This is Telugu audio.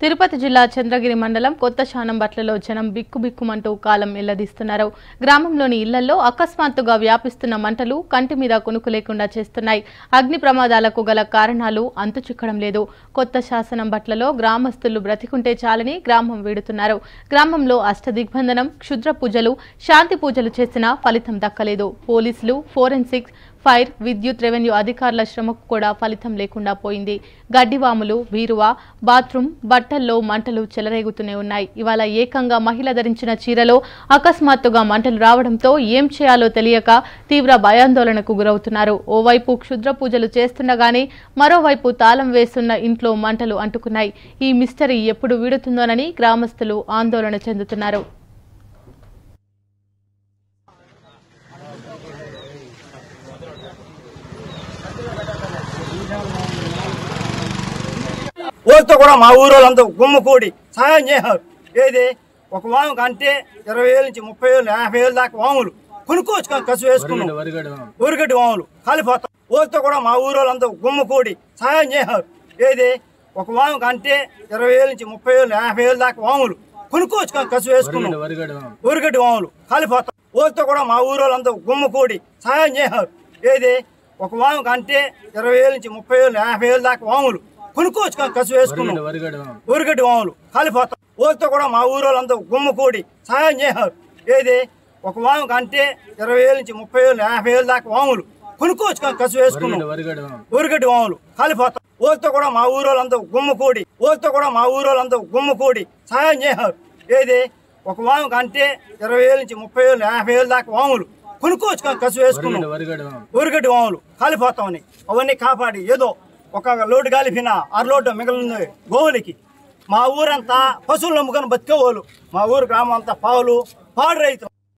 తిరుపతి జిల్లా చంద్రగిరి మండలం కొత్త శానంబట్లలో జనం బిక్కుబిక్కుమంటూ కాలం వెల్లదీస్తున్నారు గ్రామంలోని ఇళ్లలో అకస్మాత్తుగా వ్యాపిస్తున్న మంటలు కంటి మీద కొనుకు లేకుండా చేస్తున్నాయి అగ్ని ప్రమాదాలకు గల కారణాలు అంతు చిక్కడం లేదు కొత్త శాసనం బట్లలో గ్రామస్తులు బ్రతికుంటే చాలని గ్రామం వీడుతున్నారు గ్రామంలో అష్టదిగ్బంధనం క్షుద్ర పూజలు శాంతి పూజలు చేసినా ఫలితం దక్కలేదు పోలీసులు ఫోరెన్సిక్స్ ఫైర్ విద్యుత్ రెవెన్యూ అధికారుల శ్రమకు కూడా ఫలితం లేకుండా పోయింది గడ్డివాములు బీరువా బాత్రూమ్ బట్టల్లో మంటలు చెలరేగుతూనే ఉన్నాయి ఇవాళ ఏకంగా మహిళ ధరించిన చీరలో అకస్మాత్తుగా మంటలు రావడంతో ఏం చేయాలో తెలియక తీవ్ర భయాందోళనకు గురవుతున్నారు ఓవైపు క్షుద్ర పూజలు చేస్తుండగానే మరోవైపు తాళం వేస్తున్న ఇంట్లో మంటలు అంటుకున్నాయి ఈ మిస్టరీ ఎప్పుడు వీడుతుందోనని గ్రామస్తులు ఆందోళన చెందుతున్నారు ఊరితో కూడా మా ఊరోళ్ళంతా గుమ్మకూడి సహాయం చేశారు ఏది ఒక వాము కంటే ఇరవై వేల నుంచి ముప్పై వేలు యాభై వేలు దాకా వాములు కొనుక్కోవచ్చు కదా కసు వేసుకున్నాం ఊరిగడ్డి వాములు కాలిపోతాం ఊరితో కూడా మా ఊరోళ్ళంతా గుమ్మకూడి సహాయం చేశారు ఏది ఒక వాము కంటే ఇరవై వేల నుంచి ముప్పై వేలు యాభై వేలు దాకా వాములు కొనుక్కోవచ్చు కదా కసు వేసుకున్నాం ఊరిగడ్డి వాములు కాలిపోతాం ఊరితో కూడా మా ఊరోళ్ళంతా గుమ్మకూడి సహాయం చేశారు ఏది ఒక వాము కంటే ఇరవై వేల నుంచి ముప్పై వేలు యాభై వేలు దాకా వాములు కొనుక్కోవచ్చు కదా కసు వేసుకున్నాం ఊరిగడ్డి వాములు కాలిపోతాం ఊరితో కూడా మా ఊరోళ్ళంతా గుమ్మకూడి సహాయం చేశారు ఏది ఒక వాము కంటే ఇరవై వేల నుంచి ముప్పై వేలు యాభై వేలు దాకా వాములు కొనుక్కోవచ్చు కదా కసు వేసుకున్నాం ఊరిగడ్డి వాములు కాలిపోతాం ఊరితో కూడా మా ఊరోళ్ళంతా గుమ్మకూడి ఊరితో కూడా మా ఊరోళ్ళంతా గుమ్మకూడి సహాయం చేశారు ఏది ఒక వాము కంటే ఇరవై వేల నుంచి ముప్పై వేలు యాభై వేలు దాకా వాములు కొనుక్కోవచ్చు కదా కసు వేసుకున్నాం ఊరిగడ్డి వాములు కాలిపోతామని అవన్నీ కాపాడి ఏదో ఒక లోటు కాలిపిన అర లోటు మిగిలింది గోవులకి మా ఊరంతా పశువులు నమ్ముకొని బతికేవాళ్ళు మా ఊరు గ్రామం అంతా పావులు పాడు రైతులు